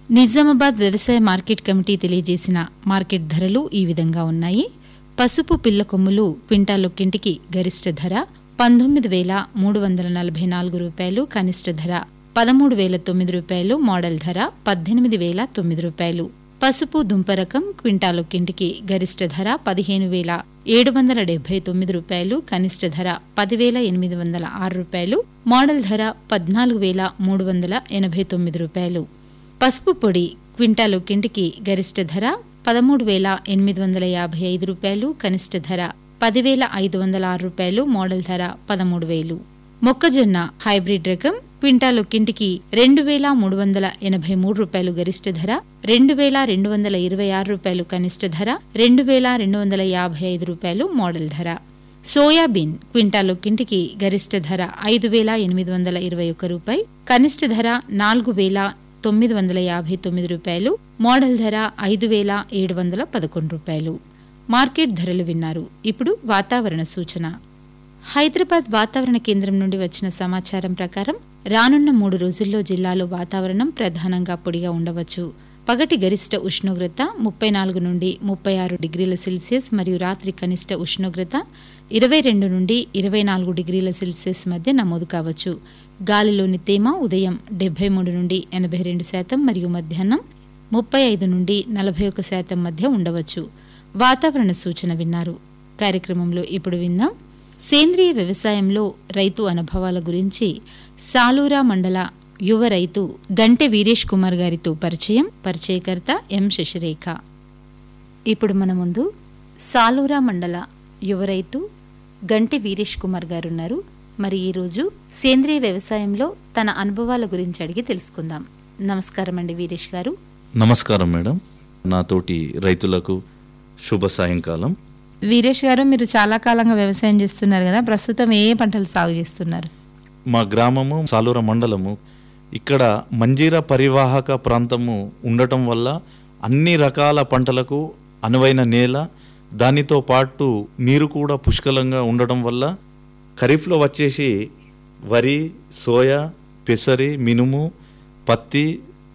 నిజామాబాద్ వ్యవసాయ market committee తెలియజేసిన market ధరలు ఈ విధంగా ఉన్నాయి పసుపు పిల్ల కొమ్ములు క్వింటాలొక్కింటికి గరిష్ట ధర పంతొమ్మిది వేల మూడు వందల నలభై నాలుగు రూపాయలు కనిష్ట ధర పదమూడు వేల తొమ్మిది రూపాయలు మోడల్ ధర పద్దెనిమిది వేల తొమ్మిది రూపాయలు పసుపు దుంప రకం క్వింటాలొక్కింటికి గరిష్ట ధర పదిహేను వేల ఏడు వందల డెబ్బై తొమ్మిది రూపాయలు కనిష్ట ధర పదివేల ఎనిమిది వందల ఆరు రూపాయలు మోడల్ ధర పద్నాలుగు వేల మూడు వందల ఎనభై తొమ్మిది రూపాయలు పసుపు పొడి క్వింటాలొక్కింటికి గరిష్ట ధర పదమూడు వేల ఎనిమిది వందల యాభై ఐదు రూపాయలు కనిష్ట ధర పదివేల ఐదు వందల ఆరు రూపాయలు మోడల్ ధర పదమూడు వేలు మొక్కజొన్న హైబ్రిడ్ రకం క్వింటాలొక్కింటికి రెండు వేల మూడు వందల ఎనభై మూడు రూపాయలు గరిష్ట ధర రెండు వేల రెండు వందల ఇరవై ఆరు రూపాయలు కనిష్ట ధర రెండు వేల రెండు వందల యాభై ఐదు రూపాయలు మోడల్ ధర సోయాబీన్ క్వింటాలొక్కింటికి గరిష్ట ధర ఐదు వేల ఎనిమిది వందల ఇరవై ఒక్క రూపాయి కనిష్ట ధర నాలుగు వేల తొమ్మిది వందల యాభై తొమ్మిది రూపాయలు మోడల్ ధర ఐదు వేల ఏడు వందల పదకొండు రూపాయలు మార్కెట్ ధరలు విన్నారు ఇప్పుడు వాతావరణ సూచన హైదరాబాద్ వాతావరణ కేంద్రం నుండి వచ్చిన సమాచారం ప్రకారం రానున్న మూడు రోజుల్లో జిల్లాలో వాతావరణం ప్రధానంగా పొడిగా ఉండవచ్చు పగటి గరిష్ట ఉష్ణోగ్రత ముప్పై నాలుగు నుండి ముప్పై ఆరు డిగ్రీల సెల్సియస్ మరియు రాత్రి కనిష్ట ఉష్ణోగ్రత ఇరవై రెండు నుండి ఇరవై నాలుగు డిగ్రీల సెల్సియస్ మధ్య నమోదు కావచ్చు గాలిలోని తేమ ఉదయం డెబ్బై మూడు నుండి ఎనభై రెండు శాతం మరియు మధ్యాహ్నం ముప్పై ఐదు నుండి నలభై ఒక శాతం మధ్య ఉండవచ్చు వాతావరణ సూచన విన్నారు కార్యక్రమంలో ఇప్పుడు విందాం సేంద్రియ వ్యవసాయంలో రైతు అనుభవాల గురించి సాలూరా మండల యువ రైతు గంటె వీరేష్ కుమార్ గారితో పరిచయం పరిచయకర్త ఎం శశిరేఖ ఇప్పుడు మన ముందు సాలూరా మండల యువ రైతు గంటె వీరేష్ కుమార్ గారు ఉన్నారు మరి ఈరోజు సేంద్రియ వ్యవసాయంలో తన అనుభవాల గురించి అడిగి తెలుసుకుందాం నమస్కారం అండి వీరేష్ గారు నమస్కారం మేడం నాతోటి రైతులకు శుభ సాయంకాలం వీరేష్ గారు మీరు చాలా కాలంగా వ్యవసాయం చేస్తున్నారు కదా ప్రస్తుతం ఏ ఏ పంటలు సాగు చేస్తున్నారు మా గ్రామము సాలూర మండలము ఇక్కడ మంజీరా పరివాహక ప్రాంతము ఉండటం వల్ల అన్ని రకాల పంటలకు అనువైన నేల దానితో పాటు నీరు కూడా పుష్కలంగా ఉండటం వల్ల ఖరీఫ్లో వచ్చేసి వరి సోయా పెసరి మినుము పత్తి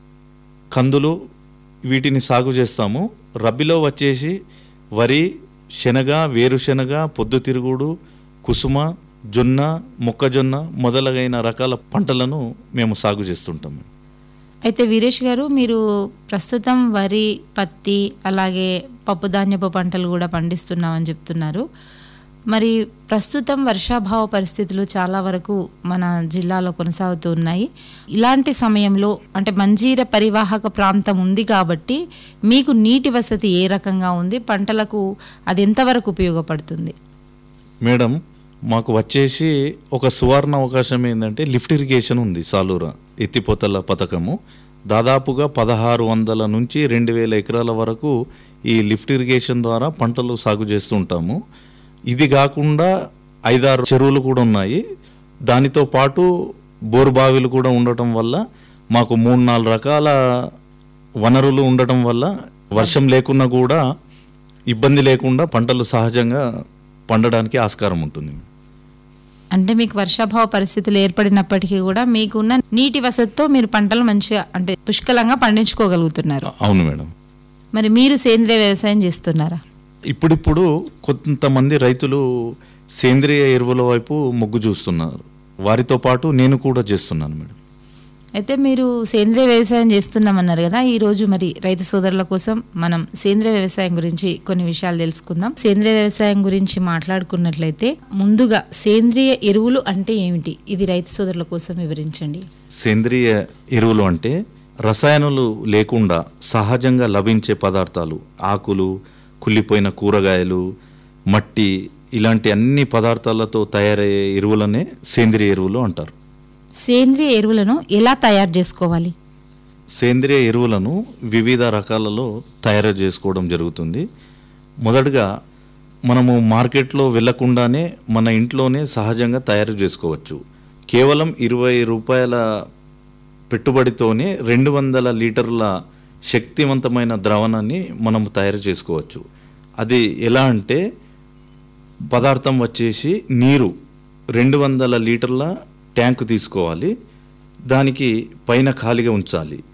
కందులు వీటిని సాగు చేస్తాము రబీలో వచ్చేసి వరి శనగ వేరుశనగ పొద్దుతిరుగుడు కుసుమ జొన్న మొక్కజొన్న మొదలగైన రకాల పంటలను మేము సాగు చేస్తుంటాము అయితే వీరేష్ గారు మీరు ప్రస్తుతం వరి పత్తి అలాగే పప్పుధాన్యపు పంటలు కూడా పండిస్తున్నామని చెప్తున్నారు మరి ప్రస్తుతం వర్షాభావ పరిస్థితులు చాలా వరకు మన జిల్లాలో కొనసాగుతూ ఉన్నాయి ఇలాంటి సమయంలో అంటే మంజీర పరివాహక ప్రాంతం ఉంది కాబట్టి మీకు నీటి వసతి ఏ రకంగా ఉంది పంటలకు అది ఎంతవరకు ఉపయోగపడుతుంది మేడం మాకు వచ్చేసి ఒక సువర్ణ అవకాశం ఏంటంటే లిఫ్ట్ ఇరిగేషన్ ఉంది సాలూరా ఎత్తిపోతల పథకము దాదాపుగా పదహారు వందల నుంచి రెండు వేల ఎకరాల వరకు ఈ లిఫ్ట్ ఇరిగేషన్ ద్వారా పంటలు సాగు చేస్తుంటాము ఇది కాకుండా ఐదారు చెరువులు కూడా ఉన్నాయి దానితో పాటు బోరు బావిలు కూడా ఉండటం వల్ల మాకు మూడు నాలుగు రకాల వనరులు ఉండటం వల్ల వర్షం లేకున్నా కూడా ఇబ్బంది లేకుండా పంటలు సహజంగా పండడానికి ఆస్కారం ఉంటుంది అంటే మీకు వర్షాభావ పరిస్థితులు ఏర్పడినప్పటికీ కూడా మీకున్న నీటి వసతితో మీరు పంటలు మంచిగా అంటే పుష్కలంగా పండించుకోగలుగుతున్నారు అవును మేడం మరి మీరు సేంద్రియ వ్యవసాయం చేస్తున్నారా ఇప్పుడిప్పుడు కొంతమంది రైతులు సేంద్రియ ఎరువుల వైపు మొగ్గు చూస్తున్నారు వారితో పాటు నేను కూడా చేస్తున్నాను మేడం అయితే మీరు సేంద్రియ వ్యవసాయం చేస్తున్నామన్నారు కదా ఈ రోజు మరి రైతు సోదరుల కోసం మనం సేంద్రియ వ్యవసాయం గురించి కొన్ని విషయాలు తెలుసుకుందాం సేంద్రియ వ్యవసాయం గురించి మాట్లాడుకున్నట్లయితే ముందుగా సేంద్రియ ఎరువులు అంటే ఏమిటి ఇది రైతు సోదరుల కోసం వివరించండి సేంద్రియ ఎరువులు అంటే రసాయనాలు లేకుండా సహజంగా లభించే పదార్థాలు ఆకులు కుళ్ళిపోయిన కూరగాయలు మట్టి ఇలాంటి అన్ని పదార్థాలతో తయారయ్యే ఎరువులనే సేంద్రియ ఎరువులు అంటారు సేంద్రియ ఎరువులను ఎలా తయారు చేసుకోవాలి సేంద్రియ ఎరువులను వివిధ రకాలలో తయారు చేసుకోవడం జరుగుతుంది మొదటగా మనము మార్కెట్లో వెళ్లకుండానే మన ఇంట్లోనే సహజంగా తయారు చేసుకోవచ్చు కేవలం ఇరవై రూపాయల పెట్టుబడితోనే రెండు వందల లీటర్ల శక్తివంతమైన ద్రావణాన్ని మనం తయారు చేసుకోవచ్చు అది ఎలా అంటే పదార్థం వచ్చేసి నీరు రెండు వందల లీటర్ల ట్యాంకు తీసుకోవాలి దానికి పైన ఖాళీగా ఉంచాలి